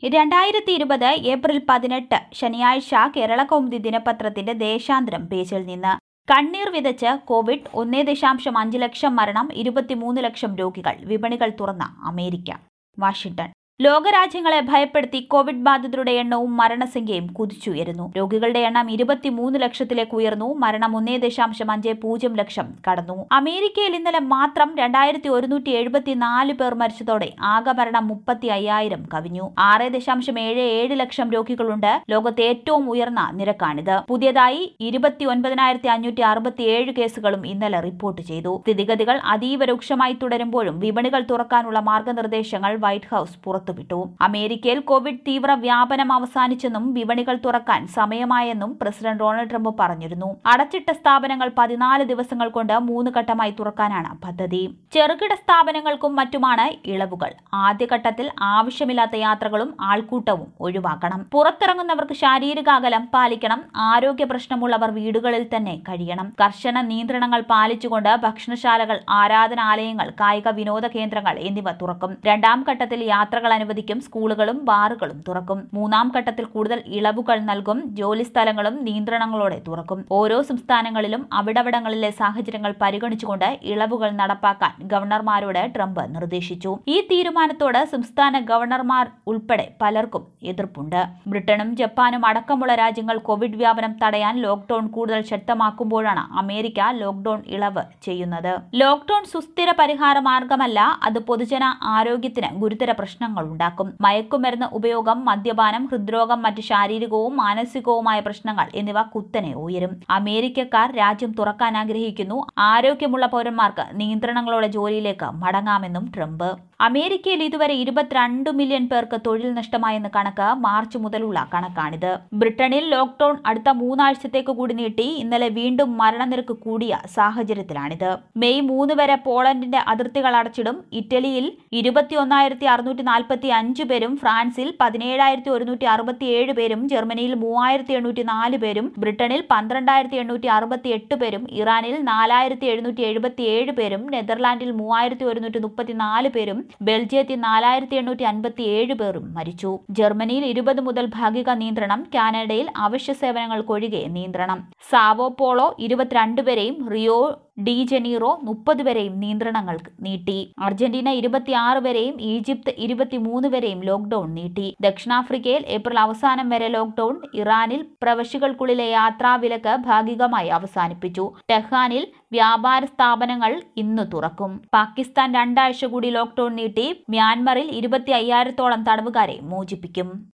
രണ്ടായിരത്തി ഇരുപത് ഏപ്രിൽ പതിനെട്ട് ശനിയാഴ്ച കേരള കൗമുദി ദിനപത്രത്തിന്റെ ദേശാന്തരം പേജിൽ നിന്ന് കണ്ണീർ വിതച്ച് കോവിഡ് ഒന്നേ ദശാംശം അഞ്ച് ലക്ഷം മരണം ഇരുപത്തിമൂന്ന് ലക്ഷം രോഗികൾ വിപണികൾ തുറന്ന അമേരിക്ക വാഷിംഗ്ടൺ ലോകരാജ്യങ്ങളെ ഭയപ്പെടുത്തി കോവിഡ് ബാധിതരുടെ എണ്ണവും മരണസംഖ്യയും കുതിച്ചുയരുന്നു രോഗികളുടെ എണ്ണം ഇരുപത്തിമൂന്ന് ലക്ഷത്തിലേക്ക് ഉയർന്നു മരണം ഒന്നേ ദശാംശം അഞ്ച് പൂജ്യം ലക്ഷം കടന്നു അമേരിക്കയിൽ ഇന്നലെ മാത്രം രണ്ടായിരത്തി ഒരുന്നൂറ്റി എഴുപത്തിനാല് പേർ മരിച്ചതോടെ ആകെ മരണം മുപ്പത്തി അയ്യായിരം കവിഞ്ഞു ആറ് ദശാംശം ഏഴ് ഏഴ് ലക്ഷം രോഗികളുണ്ട് ലോകത്തെ ഏറ്റവും ഉയർന്ന നിരക്കാണിത് പുതിയതായി ഇരുപത്തി ഒൻപതിനായിരത്തി അഞ്ഞൂറ്റി അറുപത്തിയേഴ് കേസുകളും ഇന്നലെ റിപ്പോർട്ട് ചെയ്തു സ്ഥിതിഗതികൾ അതീവ രൂക്ഷമായി തുടരുമ്പോഴും വിപണികൾ തുറക്കാനുള്ള മാർഗനിർദ്ദേശങ്ങൾ വൈറ്റ് ഹൌസ് പുറത്തുവിട്ടു അമേരിക്കയിൽ കോവിഡ് തീവ്ര വ്യാപനം അവസാനിച്ചെന്നും വിപണികൾ തുറക്കാൻ സമയമായെന്നും പ്രസിഡന്റ് ഡൊണാൾഡ് ട്രംപ് പറഞ്ഞിരുന്നു അടച്ചിട്ട സ്ഥാപനങ്ങൾ പതിനാല് ദിവസങ്ങൾ കൊണ്ട് മൂന്ന് ഘട്ടമായി തുറക്കാനാണ് പദ്ധതി ചെറുകിട സ്ഥാപനങ്ങൾക്കും മറ്റുമാണ് ഇളവുകൾ ആദ്യഘട്ടത്തിൽ ആവശ്യമില്ലാത്ത യാത്രകളും ആൾക്കൂട്ടവും ഒഴിവാക്കണം പുറത്തിറങ്ങുന്നവർക്ക് ശാരീരിക അകലം പാലിക്കണം ആരോഗ്യ പ്രശ്നമുള്ളവർ വീടുകളിൽ തന്നെ കഴിയണം കർശന നിയന്ത്രണങ്ങൾ പാലിച്ചുകൊണ്ട് ഭക്ഷണശാലകൾ ആരാധനാലയങ്ങൾ കായിക വിനോദ കേന്ദ്രങ്ങൾ എന്നിവ തുറക്കും രണ്ടാം ഘട്ടത്തിൽ യാത്രകൾ അനുവദിക്കും സ്കൂളുകളും ബാറുകളും തുറക്കും മൂന്നാം ഘട്ടത്തിൽ കൂടുതൽ ഇളവുകൾ നൽകും ജോലി സ്ഥലങ്ങളും നിയന്ത്രണങ്ങളോടെ തുറക്കും ഓരോ സംസ്ഥാനങ്ങളിലും അവിടവിടങ്ങളിലെ സാഹചര്യങ്ങൾ പരിഗണിച്ചുകൊണ്ട് ഇളവുകൾ നടപ്പാക്കാൻ ഗവർണർമാരോട് ട്രംപ് നിർദ്ദേശിച്ചു ഈ തീരുമാനത്തോട് സംസ്ഥാന ഗവർണർമാർ ഉൾപ്പെടെ പലർക്കും എതിർപ്പുണ്ട് ബ്രിട്ടനും ജപ്പാനും അടക്കമുള്ള രാജ്യങ്ങൾ കോവിഡ് വ്യാപനം തടയാൻ ലോക്ഡൌൺ കൂടുതൽ ശക്തമാക്കുമ്പോഴാണ് അമേരിക്ക ലോക്ഡൌൺ ഇളവ് ചെയ്യുന്നത് ലോക്ഡൌൺ സുസ്ഥിര പരിഹാര മാർഗമല്ല അത് പൊതുജന ആരോഗ്യത്തിന് ഗുരുതര പ്രശ്നങ്ങൾ ഉണ്ടാക്കും മയക്കുമരുന്ന് ഉപയോഗം മദ്യപാനം ഹൃദ്രോഗം മറ്റ് ശാരീരികവും മാനസികവുമായ പ്രശ്നങ്ങൾ എന്നിവ കുത്തനെ ഉയരും അമേരിക്കക്കാർ രാജ്യം തുറക്കാൻ ആഗ്രഹിക്കുന്നു ആരോഗ്യമുള്ള പൗരന്മാർക്ക് നിയന്ത്രണങ്ങളോടെ ജോലിയിലേക്ക് മടങ്ങാമെന്നും ട്രംപ് അമേരിക്കയിൽ ഇതുവരെ ഇരുപത്തിരണ്ട് മില്യൺ പേർക്ക് തൊഴിൽ നഷ്ടമായെന്ന കണക്ക് മാർച്ച് മുതലുള്ള കണക്കാണിത് ബ്രിട്ടനിൽ ലോക്ഡൌൺ അടുത്ത മൂന്നാഴ്ചത്തേക്ക് കൂടി നീട്ടി ഇന്നലെ വീണ്ടും മരണനിരക്ക് കൂടിയ സാഹചര്യത്തിലാണിത് മെയ് മൂന്ന് വരെ പോളണ്ടിന്റെ അതിർത്തികൾ അടച്ചിടും ഇറ്റലിയിൽ ഇരുപത്തിയൊന്നായിരത്തി അറുന്നൂറ്റി നാൽപ്പത്തി അഞ്ച് പേരും ഫ്രാൻസിൽ പതിനേഴായിരത്തി ഒരുന്നൂറ്റി അറുപത്തിയേഴ് പേരും ജർമ്മനിയിൽ മൂവായിരത്തി എണ്ണൂറ്റി നാല് പേരും ബ്രിട്ടനിൽ പന്ത്രണ്ടായിരത്തി എണ്ണൂറ്റി അറുപത്തി എട്ട് പേരും ഇറാനിൽ നാലായിരത്തി എഴുന്നൂറ്റി എഴുപത്തി ഏഴ് പേരും നെതർലാൻഡിൽ മൂവായിരത്തി ഒരുന്നൂറ്റി മുപ്പത്തിനാല് പേരും ബെൽജിയത്തിൽ നാലായിരത്തി എണ്ണൂറ്റി അൻപത്തി ഏഴ് പേരും മരിച്ചു ജർമ്മനിയിൽ ഇരുപത് മുതൽ ഭാഗിക നിയന്ത്രണം കാനഡയിൽ അവശ്യ സേവനങ്ങൾക്കൊഴികെ നിയന്ത്രണം സാവോ പോളോ ഇരുപത്തിരണ്ട് വരെയും റിയോ ഡി ജനീറോ മുപ്പത് വരെയും നിയന്ത്രണങ്ങൾ നീട്ടി അർജന്റീന ഇരുപത്തിയാറ് വരെയും ഈജിപ്ത് ഇരുപത്തിമൂന്ന് വരെയും ലോക്ഡൌൺ നീട്ടി ദക്ഷിണാഫ്രിക്കയിൽ ഏപ്രിൽ അവസാനം വരെ ലോക്ഡൌൺ ഇറാനിൽ പ്രവശ്യകൾക്കുള്ളിലെ യാത്രാവിലക്ക് ഭാഗികമായി അവസാനിപ്പിച്ചു ടെഹ്റാനിൽ വ്യാപാര സ്ഥാപനങ്ങൾ ഇന്ന് തുറക്കും പാകിസ്ഥാൻ രണ്ടാഴ്ച കൂടി ലോക്ഡൌൺ നീട്ടി മ്യാൻമറിൽ ഇരുപത്തി അയ്യായിരത്തോളം തടവുകാരെ മോചിപ്പിക്കും